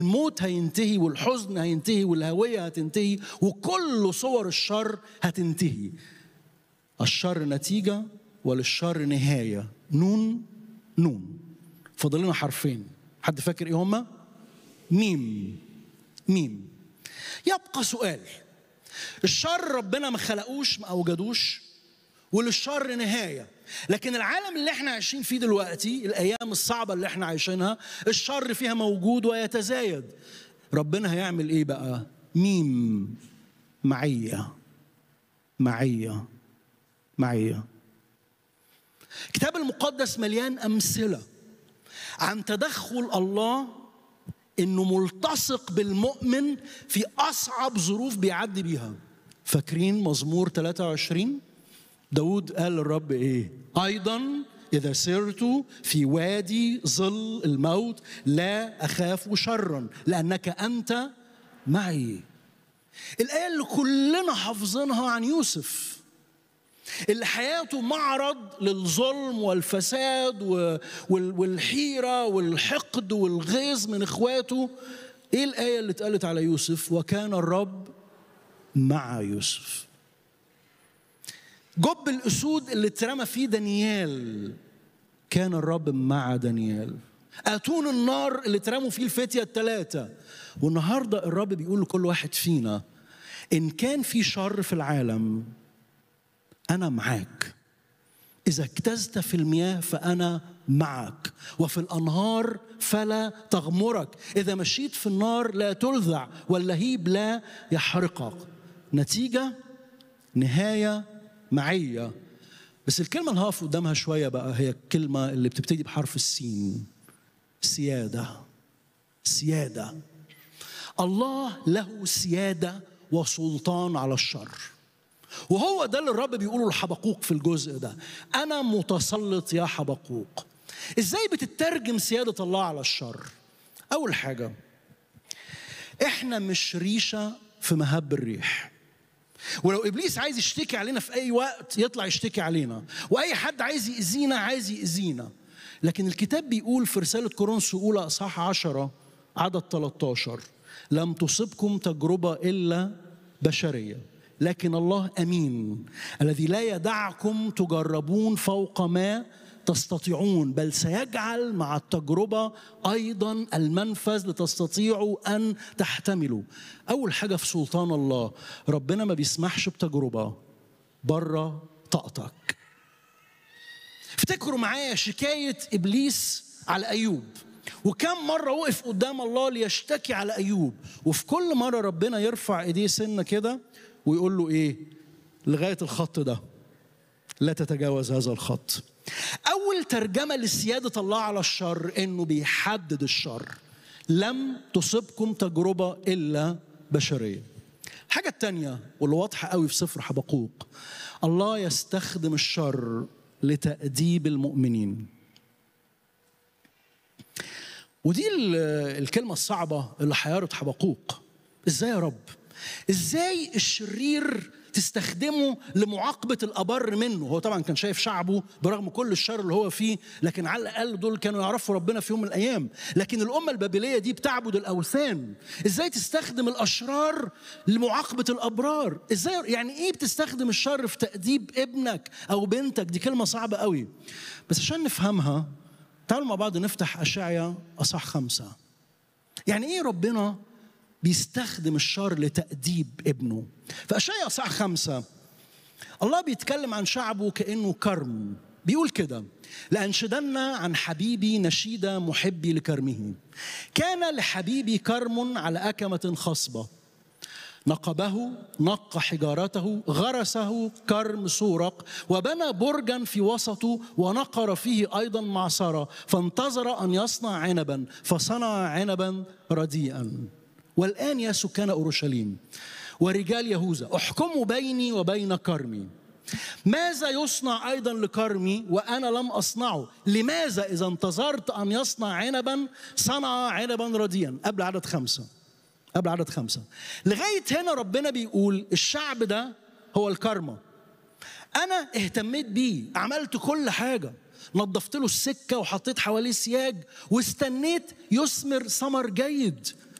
الموت هينتهي والحزن هينتهي والهوية هتنتهي وكل صور الشر هتنتهي الشر نتيجة وللشر نهاية نون نون فاضل لنا حرفين حد فاكر ايه هما ميم ميم يبقى سؤال الشر ربنا ما خلقوش ما اوجدوش وللشر نهايه لكن العالم اللي احنا عايشين فيه دلوقتي الايام الصعبه اللي احنا عايشينها الشر فيها موجود ويتزايد ربنا هيعمل ايه بقى ميم معيه معيه معيه الكتاب المقدس مليان امثله عن تدخل الله انه ملتصق بالمؤمن في اصعب ظروف بيعدي بيها فاكرين مزمور 23 داود قال للرب ايه ايضا اذا سرت في وادي ظل الموت لا اخاف شرا لانك انت معي الايه اللي كلنا حافظينها عن يوسف اللي حياته معرض للظلم والفساد والحيرة والحقد والغيظ من اخواته ايه الآية اللي اتقالت على يوسف وكان الرب مع يوسف جب الأسود اللي اترمى فيه دانيال كان الرب مع دانيال أتون النار اللي اترموا فيه الفتية الثلاثة والنهاردة الرب بيقول لكل واحد فينا إن كان في شر في العالم أنا معاك إذا اجتزت في المياه فأنا معك وفي الأنهار فلا تغمرك إذا مشيت في النار لا تلذع واللهيب لا يحرقك نتيجة نهاية معية بس الكلمة اللي هقف قدامها شوية بقى هي الكلمة اللي بتبتدي بحرف السين سيادة سيادة الله له سيادة وسلطان على الشر وهو ده اللي الرب بيقوله لحبقوق في الجزء ده انا متسلط يا حبقوق ازاي بتترجم سياده الله على الشر اول حاجه احنا مش ريشه في مهب الريح ولو ابليس عايز يشتكي علينا في اي وقت يطلع يشتكي علينا واي حد عايز يأذينا عايز يأذينا لكن الكتاب بيقول في رساله كورنثوس الاولى اصحاح 10 عدد 13 لم تصبكم تجربه الا بشريه لكن الله امين الذي لا يدعكم تجربون فوق ما تستطيعون بل سيجعل مع التجربه ايضا المنفذ لتستطيعوا ان تحتملوا اول حاجه في سلطان الله ربنا ما بيسمحش بتجربه بره طاقتك افتكروا معايا شكايه ابليس على ايوب وكم مرة وقف قدام الله ليشتكي على أيوب وفي كل مرة ربنا يرفع إيديه سنة كده ويقول له ايه لغايه الخط ده لا تتجاوز هذا الخط اول ترجمه لسياده الله على الشر انه بيحدد الشر لم تصبكم تجربه الا بشريه الحاجه الثانيه واللي واضحه قوي في سفر حبقوق الله يستخدم الشر لتاديب المؤمنين ودي الكلمه الصعبه اللي حيرت حبقوق ازاي يا رب ازاي الشرير تستخدمه لمعاقبة الأبر منه هو طبعا كان شايف شعبه برغم كل الشر اللي هو فيه لكن على الأقل دول كانوا يعرفوا ربنا في يوم من الأيام لكن الأمة البابلية دي بتعبد الأوثان إزاي تستخدم الأشرار لمعاقبة الأبرار إزاي يعني إيه بتستخدم الشر في تأديب ابنك أو بنتك دي كلمة صعبة قوي بس عشان نفهمها تعالوا مع بعض نفتح أشعيا أصح خمسة يعني إيه ربنا بيستخدم الشر لتأديب ابنه فأشعيا أصح خمسة الله بيتكلم عن شعبه كأنه كرم بيقول كده لأنشدن عن حبيبي نشيد محبي لكرمه كان لحبيبي كرم على أكمة خصبة نقبه نق حجارته غرسه كرم سورق وبنى برجا في وسطه ونقر فيه ايضا معصره فانتظر ان يصنع عنبا فصنع عنبا رديئا والآن يا سكان أورشليم ورجال يهوذا احكموا بيني وبين كرمي ماذا يصنع أيضا لكرمي وأنا لم أصنعه لماذا إذا انتظرت أن يصنع عنبا صنع عنبا رديا قبل عدد خمسة قبل عدد خمسة لغاية هنا ربنا بيقول الشعب ده هو الكرمة أنا اهتميت بيه عملت كل حاجة نظفت له السكة وحطيت حواليه سياج واستنيت يثمر ثمر جيد